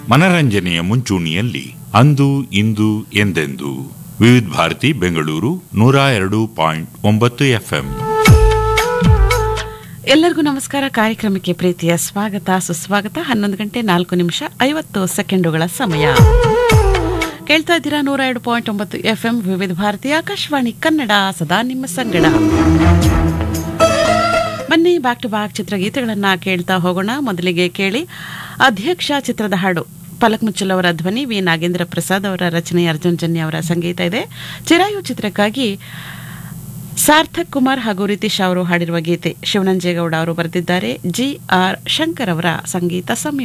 ಮನರಂಜನೆಯ ಮುಂಚೂಣಿಯಲ್ಲಿ ಅಂದು ಇಂದು ಎಂದೆಂದು ವಿವಿಧ ಭಾರತಿ ಬೆಂಗಳೂರು ನೂರ ಎರಡು ಪಾಯಿಂಟ್ ಒಂಬತ್ತು ಎಫ್ಎಂ ಎಲ್ಲರಿಗೂ ನಮಸ್ಕಾರ ಕಾರ್ಯಕ್ರಮಕ್ಕೆ ಪ್ರೀತಿಯ ಸ್ವಾಗತ ಸುಸ್ವಾಗತ ಹನ್ನೊಂದು ಗಂಟೆ ನಾಲ್ಕು ನಿಮಿಷ ಐವತ್ತು ಸೆಕೆಂಡುಗಳ ಸಮಯ ಕೇಳ್ತಾ ಇದ್ದೀರಾ ನೂರ ಎರಡು ಪಾಯಿಂಟ್ ಒಂಬತ್ತು ಎಫ್ ಎಂ ವಿವಿಧ ಭಾರತಿ ಆಕಾಶವಾಣಿ ಕನ್ನಡ ಸದಾ ನಿಮ್ಮ ಸಂಗಡ ಬನ್ನಿ ಬ್ಯಾಕ್ ಟು ಬ್ಯಾಕ್ ಚಿತ್ರಗೀತೆಗಳನ್ನ ಕೇಳ್ತಾ ಹೋಗೋಣ ಮೊದಲಿಗೆ ಕೇಳಿ ಅಧ್ಯಕ್ಷ ಚಿತ್ರದ ಹಾಡು ಪಲಕ್ ಮುಚ್ಚಲ್ ಅವರ ಧ್ವನಿ ವಿ ನಾಗೇಂದ್ರ ಪ್ರಸಾದ್ ಅವರ ರಚನೆ ಅರ್ಜುನ್ ಜನ್ಯ ಅವರ ಸಂಗೀತ ಇದೆ ಚಿರಾಯು ಚಿತ್ರಕ್ಕಾಗಿ ಸಾರ್ಥಕ್ ಕುಮಾರ್ ಹಾಗೂ ರಿತೀಶ್ ಅವರು ಹಾಡಿರುವ ಗೀತೆ ಶಿವನಂಜೇಗೌಡ ಅವರು ಬರೆದಿದ್ದಾರೆ ಜಿ ಆರ್ ಶಂಕರ್ ಅವರ ಸಂಗೀತ ಸಂಯೋಜನೆ